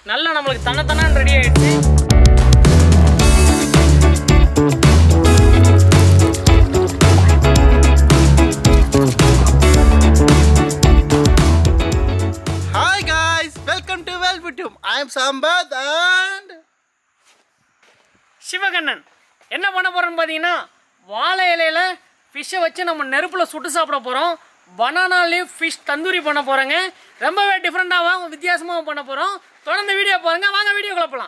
நல்லா நம்மளுக்கு தன்னத்தனான் ரெடி ஆயிடுச்சு ஹாய் காய்ஸ் வெல்கம் டு வெல் விட்டும் I am Sampath and Sivakannan என்ன பண்ண போறோம்னு பார்த்தீங்கன்னா வாழை இலையில ஃபிஷ்ஷை வச்சு நம்ம நெருப்பில் சுட்டு சாப்பிட போகிறோம் பனானா லீஃப் ஃபிஷ் தந்தூரி பண்ண போகிறோங்க ரொம்பவே டிஃப்ரெண்ட்டாகவும் வித்தியாசமாகவும் பண்ண போகிறோம் தொடர்ந்து வீடியோ பாருங்க வாங்க வீடியோ குழப்பலாம்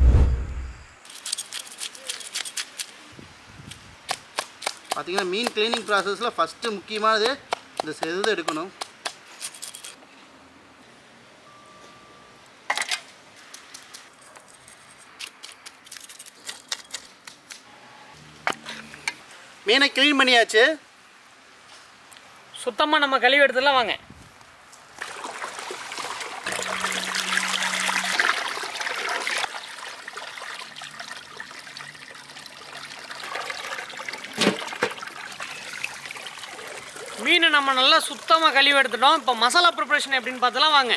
பார்த்தீங்கன்னா மீன் கிளீனிங் ப்ராசஸில் ஃபஸ்ட்டு முக்கியமானது இந்த செது எடுக்கணும் மீனை க்ளீன் பண்ணியாச்சு சுத்தமாக நம்ம கழுவி எடுத்துலாம் வாங்க மீனை நம்ம நல்லா சுத்தமாக கழுவி எடுத்துட்டோம் இப்போ மசாலா ப்ரிப்பரேஷன் எப்படின்னு பார்த்தலாம் வாங்க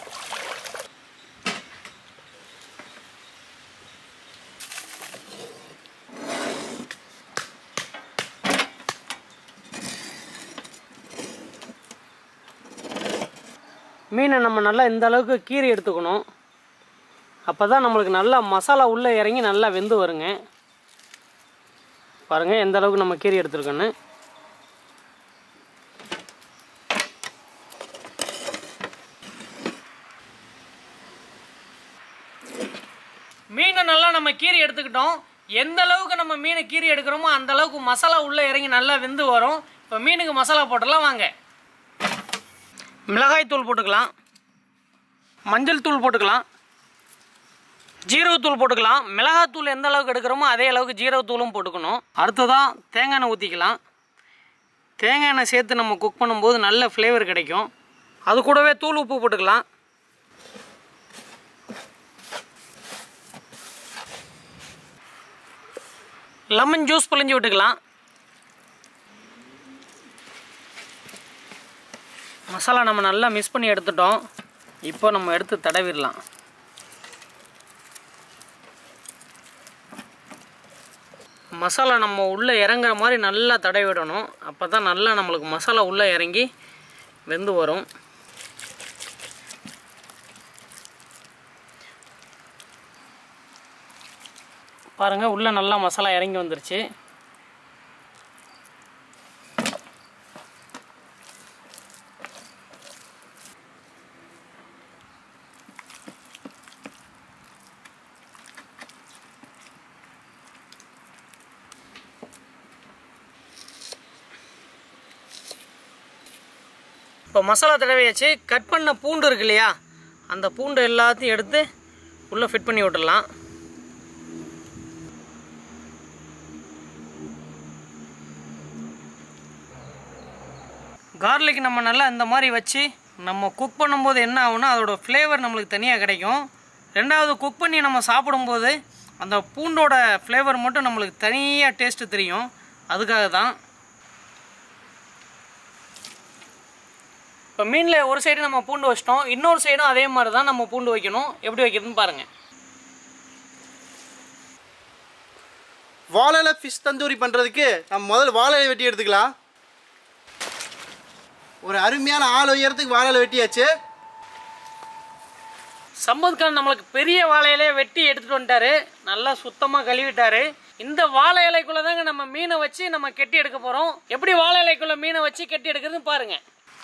மீனை நம்ம நல்லா இந்த அளவுக்கு கீறி எடுத்துக்கணும் அப்போ தான் நம்மளுக்கு நல்லா மசாலா உள்ளே இறங்கி நல்லா வெந்து வருங்க பாருங்கள் எந்த அளவுக்கு நம்ம கீறி எடுத்துருக்கோன்னு மீனை நல்லா நம்ம கீறி எடுத்துக்கிட்டோம் எந்த அளவுக்கு நம்ம மீனை கீறி எடுக்கிறோமோ அந்த அளவுக்கு மசாலா உள்ளே இறங்கி நல்லா வெந்து வரும் இப்போ மீனுக்கு மசாலா போட்டுடலாம் வாங்க மிளகாய் தூள் போட்டுக்கலாம் மஞ்சள் தூள் போட்டுக்கலாம் ஜீரகத்தூள் போட்டுக்கலாம் மிளகாத்தூள் எந்த அளவுக்கு எடுக்கிறோமோ அதே அளவுக்கு ஜீரகத்தூளும் போட்டுக்கணும் அடுத்ததாக தேங்காய் எண்ணெய் ஊற்றிக்கலாம் தேங்காய் எண்ணெய் சேர்த்து நம்ம குக் பண்ணும்போது நல்ல ஃப்ளேவர் கிடைக்கும் அது கூடவே தூள் உப்பு போட்டுக்கலாம் லெமன் ஜூஸ் பிழிஞ்சு விட்டுக்கலாம் மசாலா நம்ம நல்லா மிக்ஸ் பண்ணி எடுத்துட்டோம் இப்போ நம்ம எடுத்து தடவிடலாம் மசாலா நம்ம உள்ளே இறங்குற மாதிரி நல்லா தடவிடணும் அப்போ தான் நல்லா நம்மளுக்கு மசாலா உள்ளே இறங்கி வெந்து வரும் பாருங்கள் உள்ளே நல்லா மசாலா இறங்கி வந்துருச்சு இப்போ மசாலா தடவையாச்சு கட் பண்ண பூண்டு இருக்கு இல்லையா அந்த பூண்டு எல்லாத்தையும் எடுத்து உள்ளே ஃபிட் பண்ணி விட்டுடலாம் கார்லிக் நம்ம நல்லா இந்த மாதிரி வச்சு நம்ம குக் பண்ணும்போது என்ன ஆகும்னா அதோட ஃப்ளேவர் நம்மளுக்கு தனியாக கிடைக்கும் ரெண்டாவது குக் பண்ணி நம்ம சாப்பிடும்போது அந்த பூண்டோட ஃப்ளேவர் மட்டும் நம்மளுக்கு தனியாக டேஸ்ட்டு தெரியும் அதுக்காக தான் இப்போ மீனில் ஒரு சைடு நம்ம பூண்டு வச்சிட்டோம் இன்னொரு சைடும் அதே மாதிரி தான் நம்ம பூண்டு வைக்கணும் எப்படி வைக்கிறதுன்னு பாருங்கள் வாழையில ஃபிஷ் தந்தூரி பண்ணுறதுக்கு நம்ம முதல்ல வாழையில வெட்டி எடுத்துக்கலாம் ஒரு அருமையான ஆள் உயரத்துக்கு வாழையில வெட்டியாச்சு சம்பத் கான் நம்மளுக்கு பெரிய வாழை இலையை வெட்டி எடுத்துட்டு வந்துட்டாரு நல்லா சுத்தமாக கழுவிட்டாரு இந்த வாழை இலைக்குள்ள தாங்க நம்ம மீனை வச்சு நம்ம கெட்டி எடுக்க போகிறோம் எப்படி வாழை இலைக்குள்ள மீனை வச்சு கெட்டி எடுக்கிறதுன்னு பாருங்க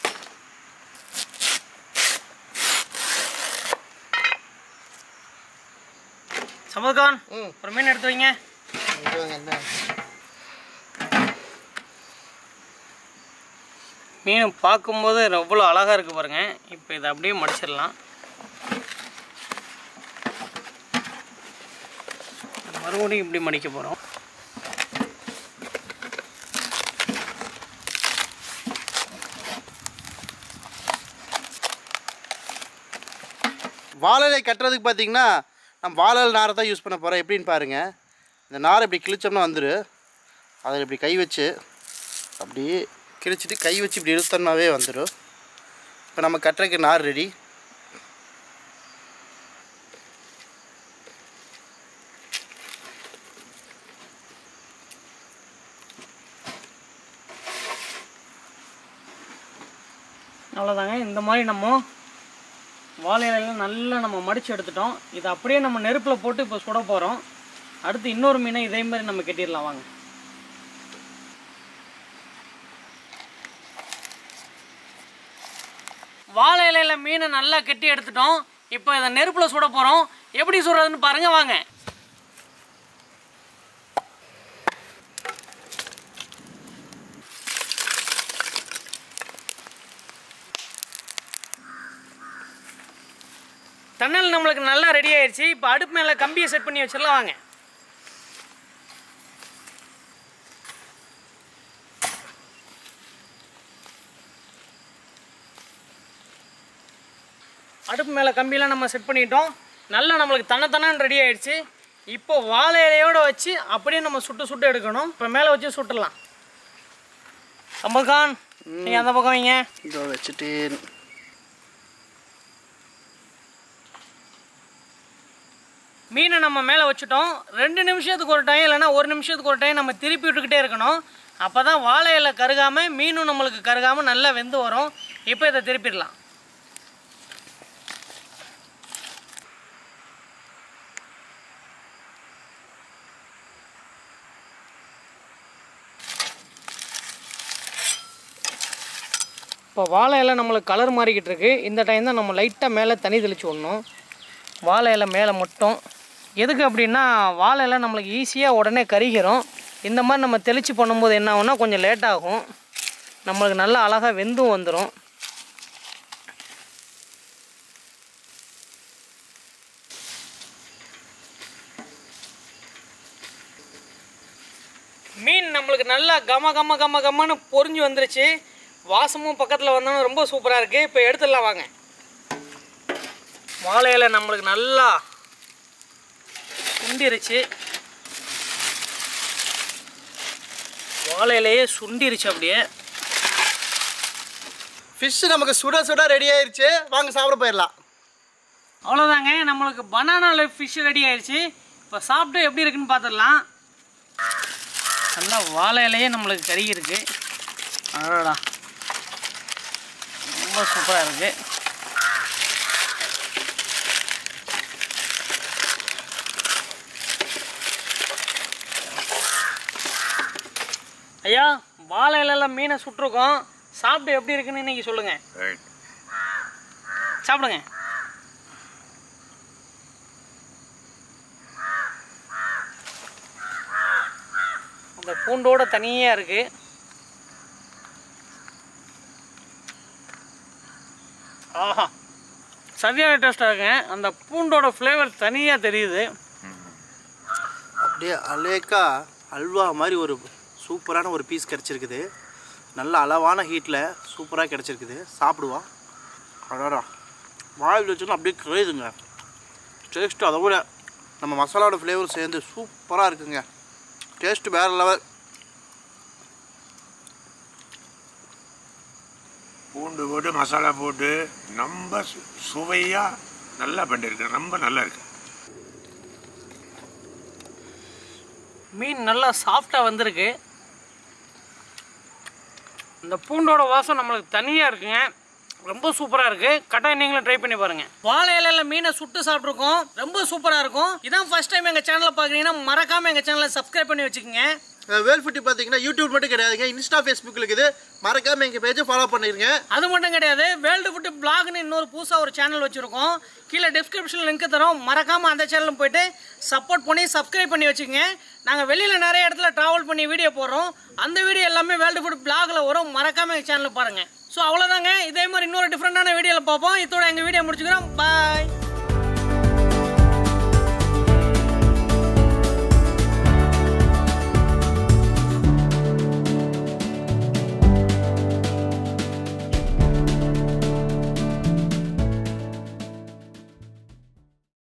சம்பத் கான் ம். ஒரு மீன் எடுத்து வைங்க மீன் பார்க்கும்போது எவ்வளோ அழகாக இருக்குது பாருங்க இப்போ இதை அப்படியே மடிச்சிடலாம் மறுபடியும் இப்படி மடிக்க போகிறோம் வாழலை கட்டுறதுக்கு பார்த்தீங்கன்னா நம்ம வாழை நாரை தான் யூஸ் பண்ண போகிறோம் எப்படின்னு பாருங்கள் இந்த நாரை இப்படி கிழிச்சோம்னா வந்துடும் அதில் இப்படி கை வச்சு அப்படியே கிழிச்சிட்டு கை வச்சு இப்படி இழுத்தோம்னாவே வந்துடும் இப்போ நம்ம கட்டுறதுக்கு நார் ரெடி அவ்வளோதாங்க இந்த மாதிரி நம்ம வாழை இலையில நல்லா நம்ம மடித்து எடுத்துட்டோம் இதை அப்படியே நம்ம நெருப்பில் போட்டு இப்போ சுட போகிறோம் அடுத்து இன்னொரு மீனை இதே மாதிரி நம்ம கட்டிடலாம் வாங்க வாழை இலையில மீனை நல்லா கட்டி எடுத்துட்டோம் இப்போ இதை நெருப்பில் சுட போகிறோம் எப்படி சுடுறதுன்னு பாருங்க வாங்க தண்ணல் நம்மளுக்கு நல்லா ரெடி ஆயிடுச்சு இப்போ அடுப்பு மேலே கம்பியை செட் பண்ணி வச்சிடலாம் வாங்க அடுப்பு மேலே கம்பியெல்லாம் நம்ம செட் பண்ணிட்டோம் நல்லா நம்மளுக்கு தன்ன தன்னான்னு ரெடி ஆயிடுச்சு இப்போ வாழை இலையோட வச்சு அப்படியே நம்ம சுட்டு சுட்டு எடுக்கணும் இப்போ மேலே வச்சு சுட்டுடலாம் கம்பல்கான் நீங்கள் அந்த பக்கம் வைங்க இதோ வச்சுட்டு மீனை நம்ம மேலே வச்சுட்டோம் ரெண்டு நிமிஷத்துக்கு ஒரு டைம் இல்லைன்னா ஒரு நிமிஷத்துக்கு ஒரு டைம் நம்ம திருப்பி விட்டுக்கிட்டே இருக்கணும் அப்போ தான் வாழை இலை கருகாமல் மீனும் நம்மளுக்கு கருகாமல் நல்லா வெந்து வரும் இப்போ இதை திருப்பிடலாம் இப்போ வாழை இலை நம்மளுக்கு கலர் மாறிக்கிட்டு இருக்கு இந்த டைம் தான் நம்ம லைட்டாக மேலே தண்ணி தெளிச்சு விடணும் வாழை இலை மேலே மட்டும் எதுக்கு அப்படின்னா வாழை இலை நம்மளுக்கு ஈஸியாக உடனே கருகிரும் இந்த மாதிரி நம்ம தெளித்து பண்ணும்போது என்ன ஆகும்னா கொஞ்சம் லேட் ஆகும் நம்மளுக்கு நல்லா அழகாக வெந்தும் வந்துடும் மீன் நம்மளுக்கு நல்லா கம கம கம கம்மன்னு பொரிஞ்சு வந்துருச்சு வாசமும் பக்கத்தில் வந்தோன்னு ரொம்ப சூப்பராக இருக்குது இப்போ எடுத்துடலாம் வாங்க வாழை இலை நம்மளுக்கு நல்லா சுண்டிருச்சு வாழை இலையே சுண்டிருச்சு அப்படியே ஃபிஷ் நமக்கு சுட சுட ரெடி ஆயிருச்சு வாங்க சாப்பிட போயிடலாம் அவ்வளோதாங்க நம்மளுக்கு பனானா ஃபிஷ் ரெடி ஆயிடுச்சு இப்போ சாப்பிட்டு எப்படி இருக்குன்னு பார்த்துடலாம் நல்லா வாழை இலையே நம்மளுக்கு கறி இருக்கு அடடா ரொம்ப சூப்பராக இருக்குது ஐயா வாழை இலையில மீனை சுட்டிருக்கோம் சாப்பிட்டு எப்படி இருக்குன்னு இன்னைக்கு சொல்லுங்க சாப்பிடுங்க அந்த பூண்டோட தனியாக இருக்கு ஆஹா சரியான டேஸ்ட்டாக இருக்குங்க அந்த பூண்டோட ஃப்ளேவர் தனியாக தெரியுது அப்படியே அலேக்கா அல்வா மாதிரி ஒரு சூப்பரான ஒரு பீஸ் கிடச்சிருக்குது நல்ல அளவான ஹீட்டில் சூப்பராக கிடச்சிருக்குது சாப்பிடுவோம் அடடா வாயில் வச்சோன்னா அப்படியே கிரேதுங்க டேஸ்ட்டு அதை விட நம்ம மசாலாவோட ஃப்ளேவர் சேர்ந்து சூப்பராக இருக்குங்க டேஸ்ட்டு வேறு லெவல் பூண்டு போட்டு மசாலா போட்டு ரொம்ப சு- சுவையா நல்லா பண்ணிருக்கு ரொம்ப நல்லா இருக்கு மீன் நல்லா சாஃப்டாக வந்திருக்கு இந்த பூண்டோட வாசம் நம்மளுக்கு தனியாக இருக்குங்க ரொம்ப சூப்பராக இருக்கு கட்டாயம் நீங்களும் ட்ரை பண்ணி பாருங்க வாழை இலையில மீனை சுட்டு சாப்பிட்ருக்கோம் ரொம்ப சூப்பராக இருக்கும் இதான் ஃபர்ஸ்ட் டைம் எங்கள் சேனலை பார்க்குறீங்கன்னா மறக்காமல் எங்கள் சேனலை சப்ஸ்கிரைப் பண்ணி வச்சுக்கோங்க வேல் ஃபுட்டி பார்த்தீங்கன்னா யூடியூப் மட்டும் கிடையாதுங்க இன்ஸ்டா ஃபேஸ்புக் இருக்குது மறக்காமல் எங்கள் பேஜை ஃபாலோ பண்ணிருங்க அது மட்டும் கிடையாது வேர்ல்டு ஃபுட்டு பிளாக்னு இன்னொரு புதுசாக ஒரு சேனல் வச்சுருக்கோம் கீழே டிஸ்கிரிப்ஷனில் லிங்க் தரோம் மறக்காமல் அந்த சேனலும் போயிட்டு சப்போர்ட் பண்ணி சப்ஸ்கிரைப் பண்ணி வச்சுக்கோங்க நாங்கள் வெளியில் நிறைய இடத்துல ட்ராவல் பண்ணி வீடியோ போடுறோம் அந்த வீடியோ எல்லாமே வேர்ல்டு ஃபுட் பிளாகில் வரும் மறக்காமல் எங்கள் சேனலில் பாருங்கள் ஸோ அவ்வளோதாங்க இதே மாதிரி இன்னொரு டிஃப்ரெண்ட்டான வீடியோவில் பார்ப்போம் இதோட எங்கள் வீடியோ முடிச்சுக்கிறோம் பாய்